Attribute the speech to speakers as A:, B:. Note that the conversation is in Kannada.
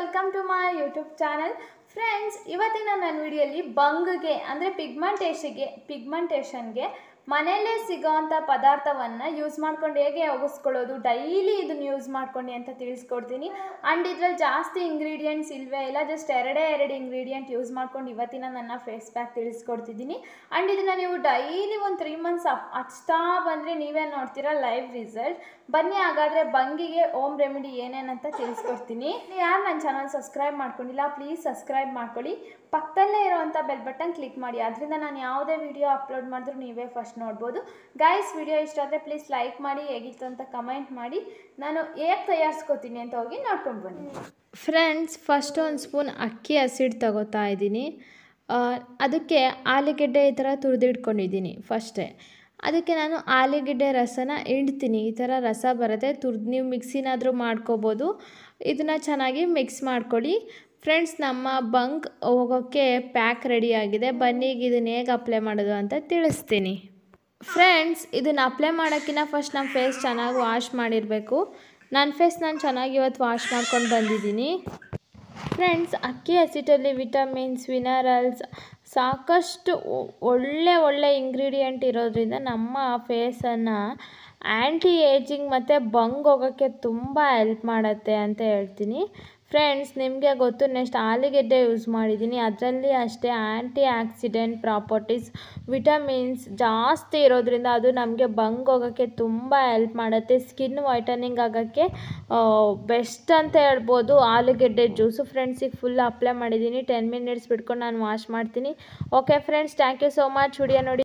A: welcome to my YouTube channel friends ಇವತ್ತಿನ ನನ್ನ ವಿಡಿಯೋಲಿ ಬಂಗ್ಗೆ ಅಂದರೆ ಪಿಗ್ಮೆಂಟೇಷನ್ಗೆ ಪಿಗ್ಮೆಂಟೇಷನ್ಗೆ ಮನೆಯಲ್ಲೇ ಸಿಗೋವಂಥ ಪದಾರ್ಥವನ್ನು ಯೂಸ್ ಮಾಡ್ಕೊಂಡು ಹೇಗೆ ಒಗಿಸ್ಕೊಳ್ಳೋದು ಡೈಲಿ ಇದನ್ನು ಯೂಸ್ ಮಾಡ್ಕೊಂಡು ಅಂತ ತಿಳಿಸ್ಕೊಡ್ತೀನಿ ಆ್ಯಂಡ್ ಇದ್ರಲ್ಲಿ ಜಾಸ್ತಿ ಇಂಗ್ರೀಡಿಯೆಂಟ್ಸ್ ಇಲ್ವೇ ಇಲ್ಲ ಜಸ್ಟ್ ಎರಡೇ ಎರಡು ಇಂಗ್ರೀಡಿಯೆಂಟ್ ಯೂಸ್ ಮಾಡ್ಕೊಂಡು ಇವತ್ತಿನ ನನ್ನ ಫೇಸ್ ಪ್ಯಾಕ್ ತಿಳಿಸ್ಕೊಡ್ತಿದ್ದೀನಿ ಆ್ಯಂಡ್ ಇದನ್ನು ನೀವು ಡೈಲಿ ಒಂದು ತ್ರೀ ಮಂತ್ಸ್ ಹಚ್ತಾ ಬಂದರೆ ನೀವೇ ನೋಡ್ತೀರಾ ಲೈವ್ ರಿಸಲ್ಟ್ ಬನ್ನಿ ಹಾಗಾದರೆ ಬಂಗಿಗೆ ಓಮ್ ರೆಮಿಡಿ ಏನೇನಂತ ತಿಳಿಸ್ಕೊಡ್ತೀನಿ ಯಾರು ನನ್ನ ಚಾನಲ್ ಸಬ್ಸ್ಕ್ರೈಬ್ ಮಾಡ್ಕೊಂಡಿಲ್ಲ ಪ್ಲೀಸ್ ಸಬ್ಸ್ಕ್ರೈಬ್ ಮಾಡ್ಕೊಳ್ಳಿ ಪಕ್ಕದಲ್ಲೇ ಇರೋವಂಥ ಬೆಲ್ ಬಟನ್ ಕ್ಲಿಕ್ ಮಾಡಿ ಅದರಿಂದ ನಾನು ಯಾವುದೇ ವಿಡಿಯೋ ಅಪ್ಲೋಡ್ ಮಾಡಿದ್ರು ನೀವೇ ಫಸ್ಟ್ ನೋಡ್ಬೋದು ಗೈಸ್ ವಿಡಿಯೋ ಇಷ್ಟ ಆದರೆ ಪ್ಲೀಸ್ ಲೈಕ್ ಮಾಡಿ ಹೇಗಿತ್ತು ಅಂತ ಕಮೆಂಟ್ ಮಾಡಿ ನಾನು ಹೇಗೆ ತಯಾರಿಸ್ಕೋತೀನಿ ಅಂತ ಹೋಗಿ ನೋಡ್ಕೊಂಡು ಬನ್ನಿ ಫ್ರೆಂಡ್ಸ್ ಫಸ್ಟ್ ಒಂದು ಸ್ಪೂನ್ ಅಕ್ಕಿ ಹಸಿಟ್ಟು ತಗೋತಾ ಇದ್ದೀನಿ ಅದಕ್ಕೆ ಆಲೂಗೆಡ್ಡೆ ಈ ಥರ ತುರಿದಿಟ್ಕೊಂಡಿದ್ದೀನಿ ಫಸ್ಟೇ ಅದಕ್ಕೆ ನಾನು ಆಲೂಗೆಡ್ಡೆ ರಸನ ಹಿಂಡ್ತೀನಿ ಈ ಥರ ರಸ ಬರುತ್ತೆ ತುರ್ದು ನೀವು ಮಿಕ್ಸಿನಾದರೂ ಮಾಡ್ಕೋಬೋದು ಇದನ್ನು ಚೆನ್ನಾಗಿ ಮಿಕ್ಸ್ ಮಾಡ್ಕೊಳ್ಳಿ ಫ್ರೆಂಡ್ಸ್ ನಮ್ಮ ಬಂಕ್ ಹೋಗೋಕ್ಕೆ ಪ್ಯಾಕ್ ರೆಡಿಯಾಗಿದೆ ಬನ್ನಿ ಈಗ ಇದನ್ನು ಹೇಗೆ ಅಪ್ಲೈ ಮಾಡೋದು ಅಂತ ತಿಳಿಸ್ತೀನಿ ಫ್ರೆಂಡ್ಸ್ ಇದನ್ನು ಅಪ್ಲೈ ಮಾಡೋಕ್ಕಿಂತ ಫಸ್ಟ್ ನಮ್ಮ ಫೇಸ್ ಚೆನ್ನಾಗಿ ವಾಶ್ ಮಾಡಿರಬೇಕು ನನ್ನ ಫೇಸ್ ನಾನು ಚೆನ್ನಾಗಿ ಇವತ್ತು ವಾಶ್ ಮಾಡ್ಕೊಂಡು ಬಂದಿದ್ದೀನಿ ಫ್ರೆಂಡ್ಸ್ ಅಕ್ಕಿ ಹಸಿಟ್ಟಲ್ಲಿ ವಿಟಮಿನ್ಸ್ ವಿನರಲ್ಸ್ ಸಾಕಷ್ಟು ಒಳ್ಳೆ ಒಳ್ಳೆ ಇಂಗ್ರೀಡಿಯೆಂಟ್ ಇರೋದ್ರಿಂದ ನಮ್ಮ ಫೇಸನ್ನು ಆ್ಯಂಟಿ ಏಜಿಂಗ್ ಮತ್ತು ಬಂಗ್ ಹೋಗೋಕ್ಕೆ ತುಂಬ ಹೆಲ್ಪ್ ಮಾಡುತ್ತೆ ಅಂತ ಹೇಳ್ತೀನಿ ಫ್ರೆಂಡ್ಸ್ ನಿಮಗೆ ಗೊತ್ತು ನೆಕ್ಸ್ಟ್ ಆಲೂಗೆಡ್ಡೆ ಯೂಸ್ ಮಾಡಿದ್ದೀನಿ ಅದರಲ್ಲಿ ಅಷ್ಟೇ ಆ್ಯಂಟಿ ಆಕ್ಸಿಡೆಂಟ್ ಪ್ರಾಪರ್ಟೀಸ್ ವಿಟಮಿನ್ಸ್ ಜಾಸ್ತಿ ಇರೋದ್ರಿಂದ ಅದು ನಮಗೆ ಬಂಗ್ ಹೋಗೋಕ್ಕೆ ತುಂಬ ಹೆಲ್ಪ್ ಮಾಡುತ್ತೆ ಸ್ಕಿನ್ ವೈಟನಿಂಗ್ ಆಗೋಕ್ಕೆ ಬೆಸ್ಟ್ ಅಂತ ಹೇಳ್ಬೋದು ಆಲೂಗೆಡ್ಡೆ ಜ್ಯೂಸು ಫ್ರೆಂಡ್ಸಿಗೆ ಫುಲ್ ಅಪ್ಲೈ ಮಾಡಿದ್ದೀನಿ ಟೆನ್ ಮಿನಿಟ್ಸ್ ಬಿಟ್ಕೊಂಡು ನಾನು ವಾಶ್ ಮಾಡ್ತೀನಿ okay friends thank you so much video ನೋಡಿ